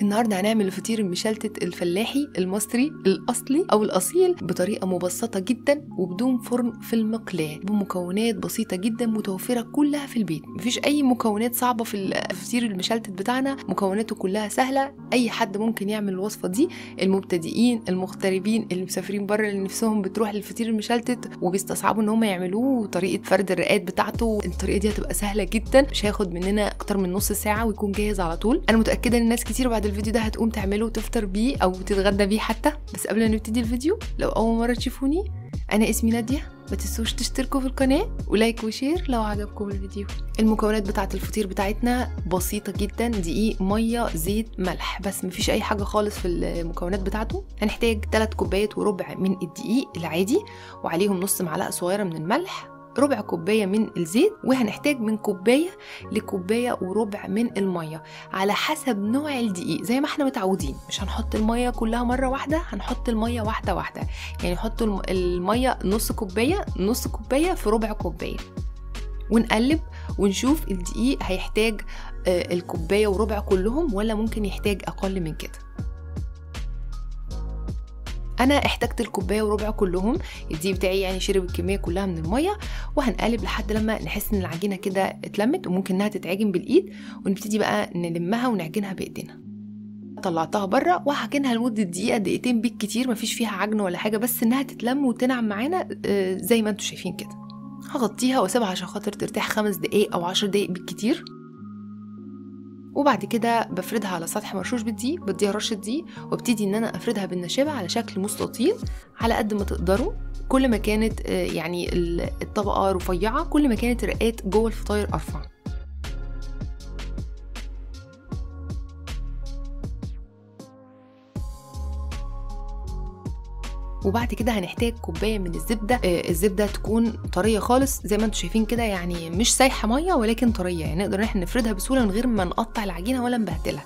النهارده هنعمل الفطير المشلتت الفلاحي المصري الاصلي او الاصيل بطريقه مبسطه جدا وبدون فرن في المقلاه بمكونات بسيطه جدا متوفره كلها في البيت مفيش اي مكونات صعبه في الفطير المشلتت بتاعنا مكوناته كلها سهله اي حد ممكن يعمل الوصفه دي المبتدئين المغتربين اللي مسافرين بره اللي نفسهم بتروح للفطير المشلتت وبيستصعبوا ان هم يعملوه وطريقه فرد الرقات بتاعته الطريقه دي هتبقى سهله جدا مش هياخد مننا اكتر من نص ساعه ويكون جاهز على طول انا متاكده ان ناس كتير بعد الفيديو ده هتقوم تعمله وتفطر بيه او تتغدى بيه حتى بس قبل ما نبتدي الفيديو لو اول مره تشوفوني انا اسمي ناديه ما تنسوش تشتركوا في القناه ولايك وشير لو عجبكم الفيديو المكونات بتاعه الفطير بتاعتنا بسيطه جدا دقيق ميه زيت ملح بس مفيش اي حاجه خالص في المكونات بتاعته هنحتاج 3 كوبايات وربع من الدقيق العادي وعليهم نص معلقه صغيره من الملح ربع كوبايه من الزيت وهنحتاج من كوبايه لكوبايه وربع من الميه على حسب نوع الدقيق زي ما احنا متعودين مش هنحط الميه كلها مره واحده هنحط الميه واحده واحده يعني نحط الميه نص كوبايه نص كوبايه في ربع كوبايه ونقلب ونشوف الدقيق هيحتاج الكوبايه وربع كلهم ولا ممكن يحتاج اقل من كده انا احتجت الكوبايه وربع كلهم الدقيق بتاعي يعني شرب الكميه كلها من الميه وهنقلب لحد لما نحس ان العجينه كده اتلمت وممكن انها تتعجن بالايد ونبتدي بقى نلمها ونعجنها بايدينا طلعتها بره وهعجنها لمده دقيقه دقيقتين بالكتير مفيش فيها عجن ولا حاجه بس انها تتلم وتنعم معانا زي ما انتم شايفين كده هغطيها واسيبها عشان خاطر ترتاح خمس دقايق او عشر دقايق بالكتير وبعد كده بفردها على سطح مرشوش بالدقيق بديها رشه دقيق وابتدي ان انا افردها بالنشابه على شكل مستطيل على قد ما تقدروا كل ما كانت يعني الطبقه رفيعه كل ما كانت الرقات جوه الفطاير ارفع وبعد كده هنحتاج كوبايه من الزبده آه الزبده تكون طريه خالص زي ما انتم شايفين كده يعني مش سايحه ميه ولكن طريه يعني نقدر احنا نفردها بسهوله من غير ما نقطع العجينه ولا نبهدلها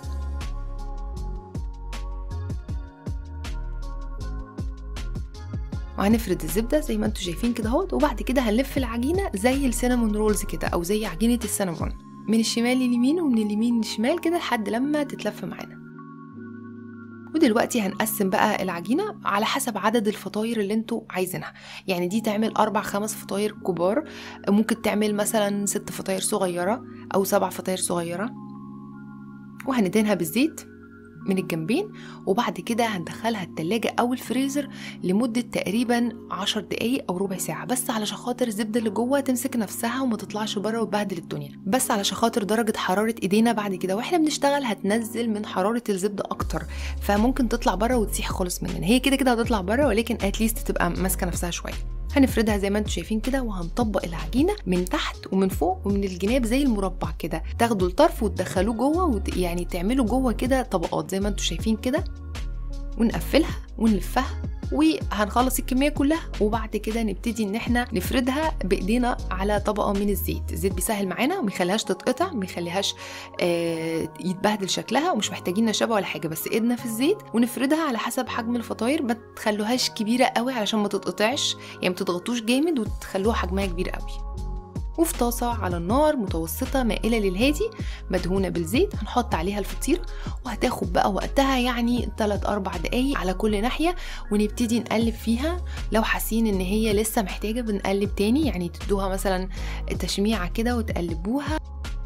وهنفرد الزبده زي ما انتم شايفين كده اهوت وبعد كده هنلف العجينه زي السينامون رولز كده او زي عجينه السينامون من الشمال لليمين ومن اليمين للشمال كده لحد لما تتلف معانا ودلوقتي هنقسم بقى العجينة على حسب عدد الفطاير اللي انتوا عايزينها يعني دي تعمل أربع خمس فطاير كبار ممكن تعمل مثلا ست فطاير صغيرة أو سبع فطاير صغيرة وهندهنها بالزيت من الجنبين وبعد كده هندخلها التلاجة أو الفريزر لمدة تقريبا عشر دقايق أو ربع ساعة بس علشان خاطر الزبدة اللي جوه تمسك نفسها وما تطلعش بره وتبهدل الدنيا بس علشان خاطر درجة حرارة إيدينا بعد كده واحنا بنشتغل هتنزل من حرارة الزبدة أكتر فممكن تطلع بره وتسيح خالص مننا هي كده كده هتطلع بره ولكن اتليست تبقى ماسكة نفسها شوية هنفردها زي ما انتم شايفين كده وهنطبق العجينه من تحت ومن فوق ومن الجناب زي المربع كده تاخدوا الطرف وتدخلوه جوه وت... يعني تعملوا جوه كده طبقات زي ما انتم شايفين كده ونقفلها ونلفها وهنخلص الكميه كلها وبعد كده نبتدي ان احنا نفردها بايدينا على طبقه من الزيت الزيت بيسهل معانا وما يخليهاش تتقطع ما يخليهاش آه يتبهدل شكلها ومش محتاجين نشابه ولا حاجه بس ايدنا في الزيت ونفردها على حسب حجم الفطاير ما تخلوهاش كبيره قوي علشان ما تتقطعش يعني ما تضغطوش جامد وتخلوها حجمها كبير قوي وفي طاسة على النار متوسطة مائلة للهادي مدهونة بالزيت هنحط عليها الفطير وهتاخد بقى وقتها يعني 3 4 دقايق على كل ناحية ونبتدي نقلب فيها لو حاسين ان هي لسه محتاجة بنقلب تاني يعني تدوها مثلا تشميعة كده وتقلبوها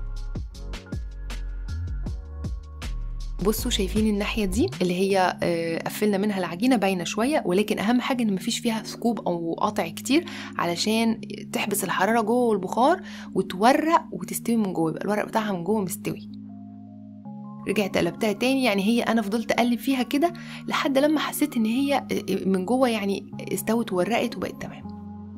بصوا شايفين الناحيه دي اللي هي قفلنا منها العجينه باينه شويه ولكن اهم حاجه ان مفيش فيها ثقوب او قطع كتير علشان تحبس الحراره جوه البخار وتورق وتستوي من جوه يبقى الورق بتاعها من جوه مستوي رجعت قلبتها تاني يعني هي انا فضلت اقلب فيها كده لحد لما حسيت ان هي من جوه يعني استوت وورقت وبقت تمام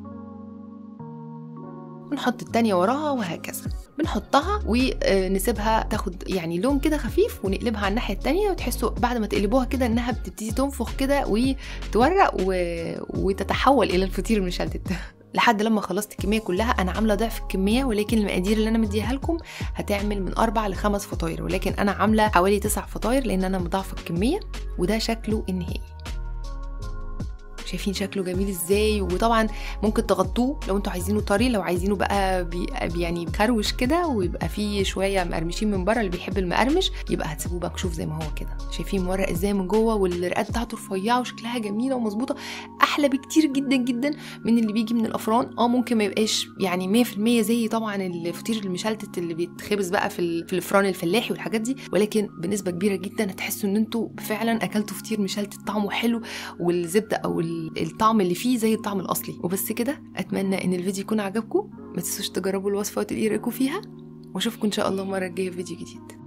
ونحط التانية وراها وهكذا بنحطها ونسيبها تاخد يعني لون كده خفيف ونقلبها على الناحية التانية وتحسوا بعد ما تقلبوها كده انها بتبتدي تنفخ كده وتورق و... وتتحول الى الفطير المشلتت لحد لما خلصت الكميه كلها انا عامله ضعف الكميه ولكن المقادير اللي انا مديها لكم هتعمل من اربع لخمس فطاير ولكن انا عامله حوالي تسع فطاير لان انا مضاعفه الكميه وده شكله النهائي شايفين شكله جميل ازاي وطبعا ممكن تغطوه لو انتوا عايزينه طري لو عايزينه بقى بي يعني كروش كده ويبقى فيه شويه مقرمشين من بره اللي بيحب المقرمش يبقى هتسيبوه مكشوف زي ما هو كده شايفين مورق ازاي من جوه والرقات بتاعته رفيعه وشكلها جميله ومظبوطه احلى بكتير جدا جدا من اللي بيجي من الافران اه ممكن ما يبقاش يعني 100% زي طبعا الفطير المشلتت اللي بيتخبز بقى في في الفران الفلاحي والحاجات دي ولكن بنسبه كبيره جدا هتحسوا ان انتوا فعلا اكلتوا فطير مشلتت طعمه حلو والزبده او الطعم اللي فيه زي الطعم الاصلي وبس كده اتمنى ان الفيديو يكون عجبكم ما تنسوش تجربوا الوصفه وتقولي رايكم فيها واشوفكم ان شاء الله المره الجايه في فيديو جديد